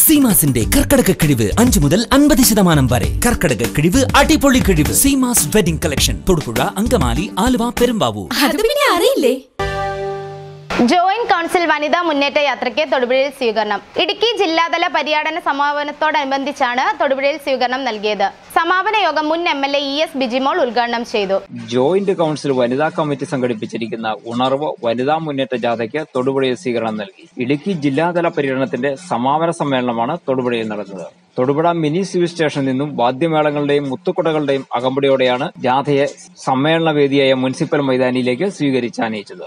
സീമാസിന്റെ കർക്കടക കിഴിവ് അഞ്ചു മുതൽ അൻപത് ശതമാനം വരെ കർക്കടക കിഴിവ് അടിപൊളി കിഴിവ് സീമാസ് വെഡിംഗ് കളക്ഷൻ തൊടുപുഴ അങ്കമാലി ആലുവ പെരുമ്പാവൂർ അത് പിന്നെ അറിയില്ലേ ജോയിന്റ് കൗൺസിൽ വനിതാ മുന്നേറ്റ യാത്രയ്ക്ക് തൊടുപുഴയിൽ സ്വീകരണം ഇടുക്കി ജില്ലാതല പര്യടന സമാപനത്തോടനുബന്ധിച്ചാണ് തൊടുപുഴയിൽ സ്വീകരണം നൽകിയത് സമാപന യോഗം മുൻ M L A E S Bijimol ഉദ്ഘാടനം ചെയ്തു ജോയിന്റ് കൌൺസിൽ വനിതാ കമ്മിറ്റി സംഘടിപ്പിച്ചിരിക്കുന്ന ഉണർവ് വനിതാ മുന്നേറ്റ ജാഥയ്ക്ക് തൊടുപുഴയിൽ സ്വീകരണം നൽകി ഇടുക്കി ജില്ലാതല പര്യടനത്തിന്റെ സമാപന സമ്മേളനമാണ് തൊടുപുഴയിൽ നടന്നത് തൊടുപുഴ മിനി സിവിൽ സ്റ്റേഷനിൽ നിന്നും വാദ്യമേളങ്ങളുടെയും മുത്തുക്കുടകളുടെയും അകമ്പടിയോടെയാണ് ജാഥയെ സമ്മേളന വേദിയായ മുനിസിപ്പൽ മൈതാനിയിലേക്ക് സ്വീകരിച്ചാനയിച്ചത്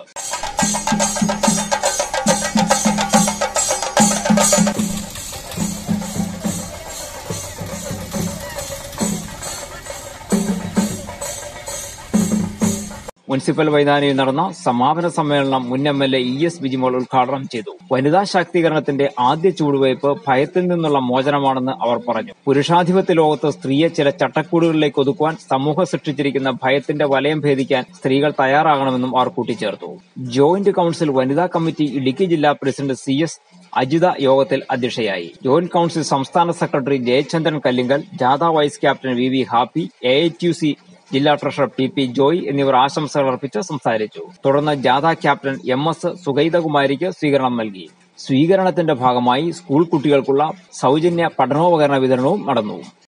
മുനിസിപ്പൽ മൈതാനിയിൽ നടന്ന സമാപന സമ്മേളനം മുൻ M L A E S Bijimol ഉദ്ഘാടനം ചെയ്തു വനിതാ ശാക്തീകരണത്തിന്റെ ആദ്യ ചുവടുവയ്പ് ഭയത്തിൽ നിന്നുള്ള മോചനമാണെന്ന് അവർ പറഞ്ഞു പുരുഷാധിപത്യ ലോകത്ത് സ്ത്രീയെ ചില ചട്ടക്കൂടുകളിലേക്ക് ഒതുക്കുവാൻ സമൂഹം സൃഷ്ടിച്ചിരിക്കുന്ന ഭയത്തിന്റെ വലയം ഭേദിക്കാൻ സ്ത്രീകൾ തയ്യാറാകണമെന്നും അവർ കൂട്ടിച്ചേർത്തു ജോയിന്റ് കൌൺസിൽ വനിതാ കമ്മിറ്റി ഇടുക്കി ജില്ലാ പ്രസിഡന്റ് സി എസ് അജിത യോഗത്തിൽ അധ്യക്ഷയായി ജോയിന്റ് കൌൺസിൽ സംസ്ഥാന സെക്രട്ടറി ജയചന്ദ്രൻ കല്ലിങ്കൽ ജാഥ vice captain V V Happy A U C ജില്ലാ ട്രഷറർ പി പി ജോയ് എന്നിവർ ആശംസകൾ അർപ്പിച്ച് സംസാരിച്ചു തുടർന്ന് ജാഥ ക്യാപ്റ്റൻ എം എസ് സുഗൈതകുമാരിക്ക് സ്വീകരണം നൽകി സ്വീകരണത്തിന്റെ ഭാഗമായി സ്കൂൾ കുട്ടികൾക്കുള്ള സൗജന്യ പഠനോപകരണ വിതരണവും നടന്നു